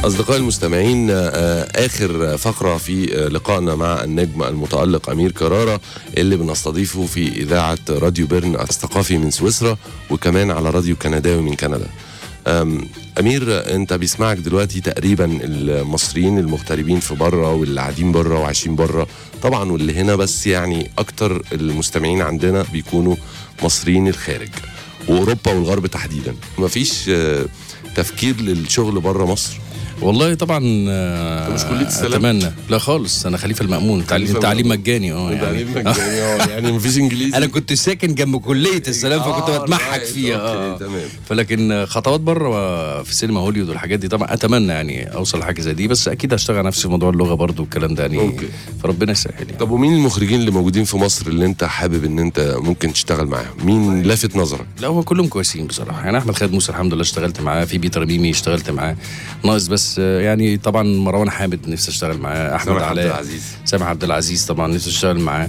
أصدقائي المستمعين آه، آخر فقرة في آه، لقائنا مع النجم المتألق أمير كرارة اللي بنستضيفه في إذاعة راديو بيرن الثقافي من سويسرا وكمان على راديو كنداوي من كندا أم، أمير آه، أنت بيسمعك دلوقتي تقريبا المصريين المغتربين في بره واللي قاعدين بره وعايشين بره طبعا واللي هنا بس يعني أكتر المستمعين عندنا بيكونوا مصريين الخارج وأوروبا والغرب تحديدا مفيش آه، تفكير للشغل بره مصر والله طبعا آه، أنت مش كلية السلام؟ اتمنى لا خالص انا خليفه المامون تعليم خليفة تعليم المأمون. مجاني اه يعني يعني يعني مفيش انجليزي انا كنت ساكن جنب كليه السلام فكنت آه، بتمحك right. فيها اه أوكي، تمام. فلكن خطوات بره في سينما هوليوود والحاجات دي طبعا اتمنى يعني اوصل لحاجه زي دي بس اكيد هشتغل نفسي في موضوع اللغه برضو والكلام ده يعني أوكي. فربنا يسهل يعني. طب ومين المخرجين اللي موجودين في مصر اللي انت حابب ان انت ممكن تشتغل معاهم مين لافت نظرك لا هو كلهم كويسين بصراحه يعني احمد خالد موسى الحمد لله اشتغلت معاه في بيتر ميمي اشتغلت معاه ناقص بس آه، يعني طبعا مروان حامد نفسي اشتغل معاه احمد سامح عبد علاء العزيز. سامح عبد العزيز طبعا نفسي اشتغل معاه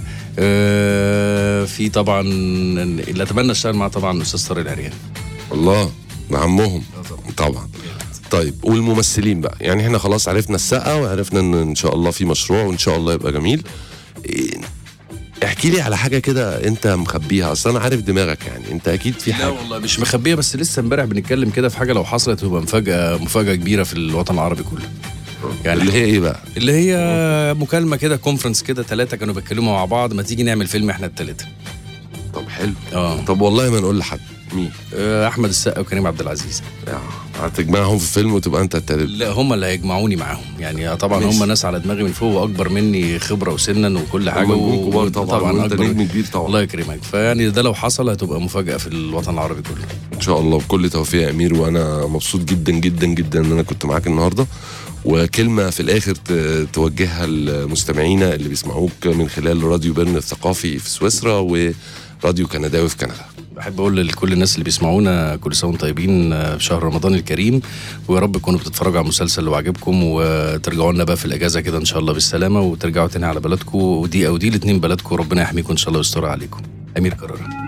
آه، في طبعا اللي اتمنى اشتغل معاه طبعا الاستاذ طارق العريان الله عمهم طبعا طيب والممثلين بقى يعني احنا خلاص عرفنا السقه وعرفنا ان ان شاء الله في مشروع وان شاء الله يبقى جميل إيه، احكي لي على حاجه كده انت مخبيها اصل انا عارف دماغك يعني انت اكيد في لا حاجه والله مش مخبيه بس لسه امبارح بنتكلم كده في حاجه لو حصلت تبقى مفاجاه مفاجاه كبيره في الوطن العربي كله يعني اللي هي ايه بقى اللي هي مكالمه كده كونفرنس كده ثلاثه كانوا بيتكلموا مع بعض ما تيجي نعمل فيلم احنا الثلاثه طب حلو اه طب والله ما نقول لحد مين آه، احمد السقا وكريم عبد العزيز آه، هتجمعهم في فيلم وتبقى انت التالت لا هم اللي هيجمعوني معاهم يعني طبعا ماشي. هم ناس على دماغي من فوق واكبر مني خبره وسنا وكل حاجه نجوم كبار طبعا وانت أكبر. نجم كبير طبعا الله يكرمك فيعني ده لو حصل هتبقى مفاجاه في الوطن العربي كله ان شاء الله بكل توفيق يا امير وانا مبسوط جدا جدا جدا ان انا كنت معاك النهارده وكلمه في الاخر ت- توجهها لمستمعينا اللي بيسمعوك من خلال راديو بيرن الثقافي في سويسرا وراديو كنداوي في كندا بحب اقول لكل الناس اللي بيسمعونا كل سنه وانتم طيبين آه، في شهر رمضان الكريم ويا رب تكونوا بتتفرجوا على المسلسل اللي عاجبكم وترجعوا لنا بقى في الاجازه كده ان شاء الله بالسلامه وترجعوا تاني على بلدكم ودي او دي الاثنين بلدكم ربنا يحميكم ان شاء الله ويستر عليكم امير كرارة